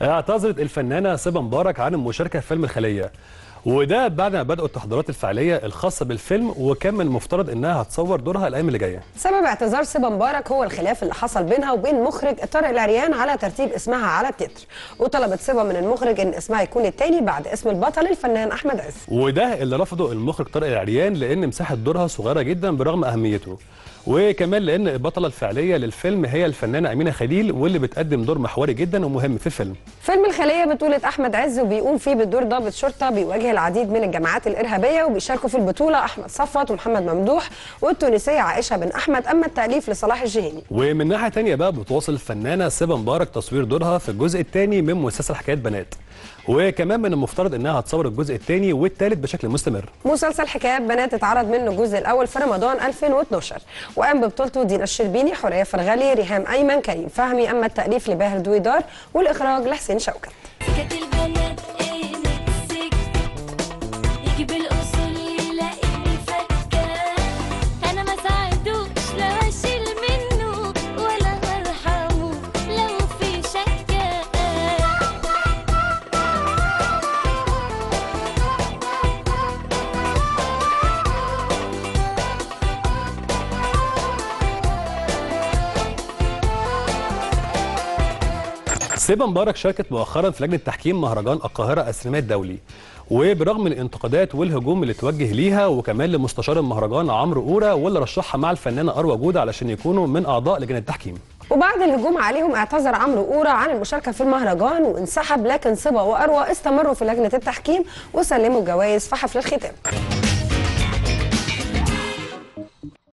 اعتذرت الفنانه صبا مبارك عن المشاركه في فيلم الخليه وده بعد ما بدأوا التحضيرات الفعليه الخاصه بالفيلم وكان من المفترض انها هتصور دورها الايام اللي جايه سبب اعتذار سيبا مبارك هو الخلاف اللي حصل بينها وبين مخرج طارق العريان على ترتيب اسمها على التتر وطلبت سيبا من المخرج ان اسمها يكون التاني بعد اسم البطل الفنان احمد عز وده اللي رفضه المخرج طارق العريان لان مساحه دورها صغيره جدا برغم اهميته وكمان لان البطله الفعليه للفيلم هي الفنانه امينه خليل واللي بتقدم دور محوري جدا ومهم في الفيلم فيلم الخليه بطوله احمد عز وبيقوم فيه بدور ضابط شرطه بيواجه العديد من الجماعات الارهابيه وبيشاركوا في البطوله احمد صفوت ومحمد ممدوح والتونسيه عائشه بن احمد اما التاليف لصلاح الجهيني ومن ناحيه تانية بقى بتواصل الفنانه سيبا مبارك تصوير دورها في الجزء الثاني من مسلسل حكايات بنات وكمان من المفترض انها هتصور الجزء الثاني والثالث بشكل مستمر مسلسل حكايات بنات اتعرض منه الجزء الاول في رمضان 2012 وقام ببطولته دينا الشربيني حوريه فرغلي ريهام ايمن كريم فهمي اما التاليف لباهر دويدار والاخراج لحسين شوكت سكت البنات ايه نفسك يجي بالاصول يلاقيني فكه انا ما ساعدوش لا اشيل منه ولا هرحمه لو في شكه سيبا مبارك شاركت مؤخرا في لجنه تحكيم مهرجان القاهره السينمائي الدولي وبرغم من الانتقادات والهجوم اللي توجه ليها وكمان لمستشار المهرجان عمرو قوره واللي رشحها مع الفنانه اروى جوده علشان يكونوا من اعضاء لجنه التحكيم وبعد الهجوم عليهم اعتذر عمرو قورة عن المشاركة في المهرجان وانسحب لكن صبا وأروى استمروا في لجنة التحكيم وسلموا جوائز في حفل الختام